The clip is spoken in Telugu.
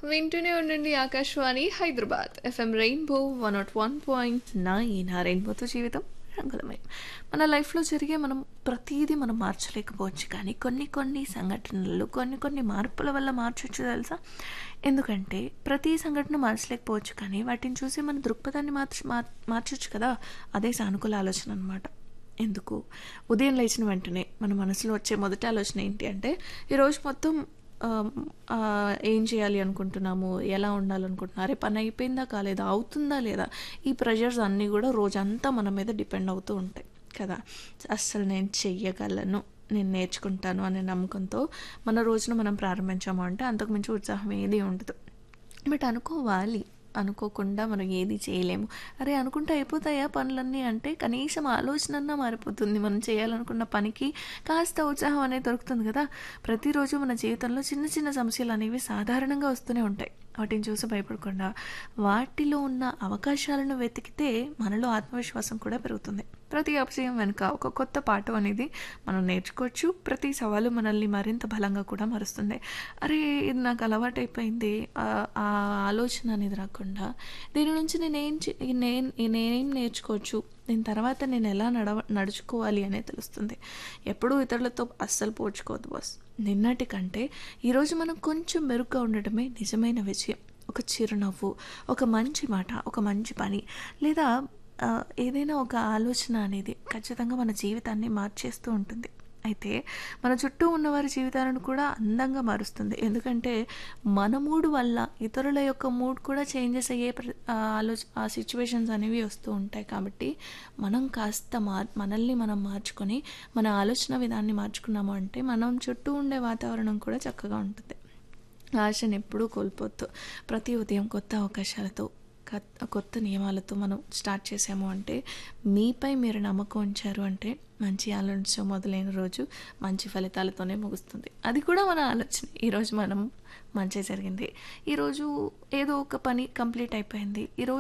వింటూనే ఉండండి Akashvani Hyderabad FM rainbow one not one point nine ఆ రెయిన్బోతో జీవితం రంగులమయం మన లైఫ్లో జరిగే మనం ప్రతిదీ మనం మార్చలేకపోవచ్చు కానీ కొన్ని కొన్ని సంఘటనలు కొన్ని కొన్ని మార్పుల వల్ల మార్చొచ్చు తెలుసా ఎందుకంటే ప్రతి సంఘటన మార్చలేకపోవచ్చు కానీ వాటిని చూసి మన దృక్పథాన్ని మార్చ మార్ మార్చొచ్చు కదా అదే సానుకూల ఆలోచన అనమాట ఎందుకు ఉదయం లేచిన వెంటనే మన మనసులో వచ్చే మొదటి ఆలోచన ఏంటి అంటే ఈరోజు మొత్తం ఆ, ఆ, ఏం చేయాలి అనుకుంటున్నాము ఎలా ఉండాలనుకుంటున్నాము అరే పని అయిపోయిందా కాలేదా అవుతుందా లేదా ఈ ప్రెషర్స్ అన్నీ కూడా రోజంతా మన మీద డిపెండ్ అవుతూ ఉంటాయి కదా అస్సలు నేను చెయ్యగలను నేను నేర్చుకుంటాను అనే నమ్మకంతో మన రోజున మనం ప్రారంభించాము అంటే అంతకుమించి ఉత్సాహం ఏది ఉండదు బట్ అనుకోవాలి అనుకోకుండా మనం ఏది చేయలేము అరే అనుకుంటే అయిపోతాయా పనులన్నీ అంటే కనీసం ఆలోచన మారిపోతుంది మనం చేయాలనుకున్న పనికి కాస్త ఉత్సాహం అనేది దొరుకుతుంది కదా ప్రతిరోజు మన జీవితంలో చిన్న చిన్న సమస్యలు అనేవి సాధారణంగా వస్తూనే ఉంటాయి వాటిని చూసి భయపడకుండా వాటిలో ఉన్న అవకాశాలను వెతికితే మనలో ఆత్మవిశ్వాసం కూడా పెరుగుతుంది ప్రతి అపజయం వెనుక ఒక కొత్త పాఠం అనేది మనం నేర్చుకోవచ్చు ప్రతి సవాలు మనల్ని మరింత బలంగా కూడా మారుస్తుంది అరే ఇది నాకు అలవాటైపోయింది ఆ- ఆ ఆలోచన అనేది రాకుండా దీని నుంచి నేనేం చే- నేను నేనేం నేర్చుకోవచ్చు దీని తర్వాత నేను ఎలా నడవ నడుచుకోవాలి అనేది తెలుస్తుంది ఎప్పుడూ ఇతరులతో అస్సలు పోల్చుకోవద్దు బాస్ నిన్నటి కంటే ఈరోజు మనం కొంచెం మెరుగ్గా ఉండటమే నిజమైన విజయం ఒక చిరునవ్వు ఒక మంచి మాట ఒక మంచి పని లేదా ఆ, ఏదైనా ఒక ఆలోచన అనేది ఖచ్చితంగా మన జీవితాన్ని మార్చేస్తూ ఉంటుంది అయితే మన చుట్టూ ఉన్నవారి జీవితాలను కూడా అందంగా మారుస్తుంది ఎందుకంటే మన మూడ్ వల్ల ఇతరుల యొక్క మూడ్ కూడా చేంజెస్ అయ్యే ప్ర- ఆ ఆలోచ ఆ సిచ్యువేషన్స్ అనేవి వస్తూ ఉంటాయి కాబట్టి మనం కాస్త మార్ మనల్ని మనం మార్చుకొని మన ఆలోచన విధాన్ని మార్చుకున్నాము అంటే మనం చుట్టూ ఉండే వాతావరణం కూడా చక్కగా ఉంటుంది ఆశను ఎప్పుడూ కోల్పోతూ ప్రతి ఉదయం కొత్త అవకాశాలతో కత్- కొత్త నియమాలతో మనం స్టార్ట్ చేసాము అంటే మీపై మీరు నమ్మకం ఉంచారు అంటే మంచి ఆలోచన మొదలైన రోజు మంచి ఫలితాలతోనే ముగుస్తుంది అది కూడా మన ఆలోచన ఈరోజు మనం మంచి జరిగింది ఈరోజు ఏదో ఒక పని కంప్లీట్ అయిపోయింది ఈరోజు